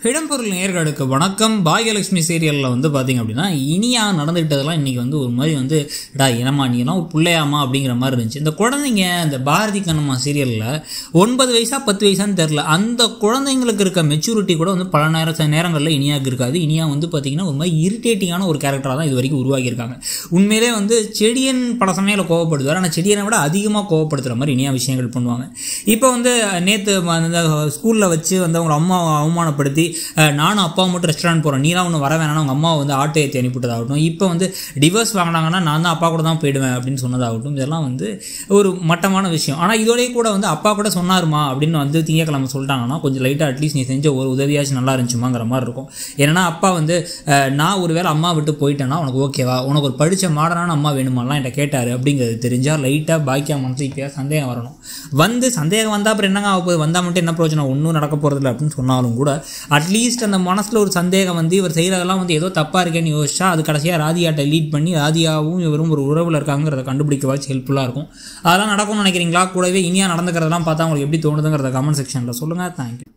இடம்பொருள் நேர்களுக்கு வணக்கம் பாகியலட்சுமி சீரியலில் வந்து பார்த்தீங்க அப்படின்னா இனியா நடந்துக்கிட்டதெல்லாம் இன்றைக்கி வந்து ஒரு மாதிரி வந்து டா இனமா நீ எல்லாம் ஒரு பிள்ளையாமா அப்படிங்கிற மாதிரி இருந்துச்சு இந்த குழந்தைங்க இந்த பாரதி கண்ணம்மா சீரியலில் ஒன்பது வயசா பத்து வயசான்னு தெரில அந்த குழந்தைங்களுக்கு இருக்க மெச்சூரிட்டி கூட வந்து பல நேர சில நேரங்களில் இனியாவுக்கு இருக்காது இனியா வந்து பார்த்தீங்கன்னா ஒரு மாதிரி இரிட்டேட்டிங்கான ஒரு கேரக்டராக தான் இது வரைக்கும் உருவாக்கியிருக்காங்க உண்மையிலே வந்து செடியன் பல சமயத்தில் கோவப்படுத்துவார் ஆனால் செடியனை விட அதிகமாக கோவப்படுத்துகிற மாதிரி இனியா விஷயங்கள் பண்ணுவாங்க இப்போ வந்து நேற்று அந்த ஸ்கூலில் வச்சு வந்து அவங்க அம்மாவை அவமானப்படுத்தி அஹ், நானும் அப்பாவும் மட்டும் ரெஸ்டாரண்ட் போகிறோம் நீலாம் ஒன்று வர வேணாம் அவங்க அம்மாவை வந்து ஆட்டோ ஏற்றி அனுப்பிவிட்டதாகட்டும் இப்போ வந்து டிவோர்ஸ் வாங்கினாங்கன்னா நான் தான் அப்பா கூட தான் போயிடுவேன் அப்படின்னு சொன்னதாகட்டும் இதெல்லாம் வந்து ஒரு மட்டமான விஷயம் ஆனால் இதோடய கூட வந்து அப்பா கூட சொன்னாருமா அப்படின்னு வந்து திங்கக்கிழமை சொல்லிட்டாங்கன்னா கொஞ்சம் லைட்டாக அட்லீஸ்ட் நீ செஞ்ச ஒரு உதவியாச்சும் நல்லா இருந்துச்சுமாங்கிற மாதிரி இருக்கும் ஏன்னா அப்பா வந்து அஹ், நான் ஒரு வேளை அம்மா விட்டு போயிட்டேன்னா உனக்கு ஓகேவா உனக்கு ஒரு படித்த மாடர்னான அம்மா வேணுமாலாம் என்கிட்ட கேட்டார் அப்படிங்கிறது தெரிஞ்சால் லைட்டாக பாக்கியா மனசு இப்போயா சந்தேகம் வரணும் வந்து சந்தேகம் வந்தால் அப்புறம் என்னங்க ஆக போகுது வந்தால் மட்டும் என்ன பிரயோஜனம் ஒன்றும் நடக்க போகிறதில்ல அப்படின்னு சொன்னாலும் கூட அட்லீஸ்ட் அந்த மனசில் ஒரு சந்தேகம் வந்து இவர் செய்கிறதெல்லாம் வந்து ஏதோ தப்பாக இருக்கேன்னு யோசிச்சா அது கடைசியாக ராதியாட்ட லீட் பண்ணி ராதியாவும் இவரும் ஒரு உறவில் இருக்காங்கிறத கண்டுபிடிக்கவாச்சு ஹெல்ப்ஃபுல்லாக இருக்கும் அதெல்லாம் நடக்கும்னு நினைக்கிறீங்களா கூடவே இனியா நடந்துக்கிறதெல்லாம் பார்த்தா உங்களுக்கு எப்படி தோணுதுங்கிறத கமெண்ட் செக்ஷனில் சொல்லுங்கள் தேங்க்யூ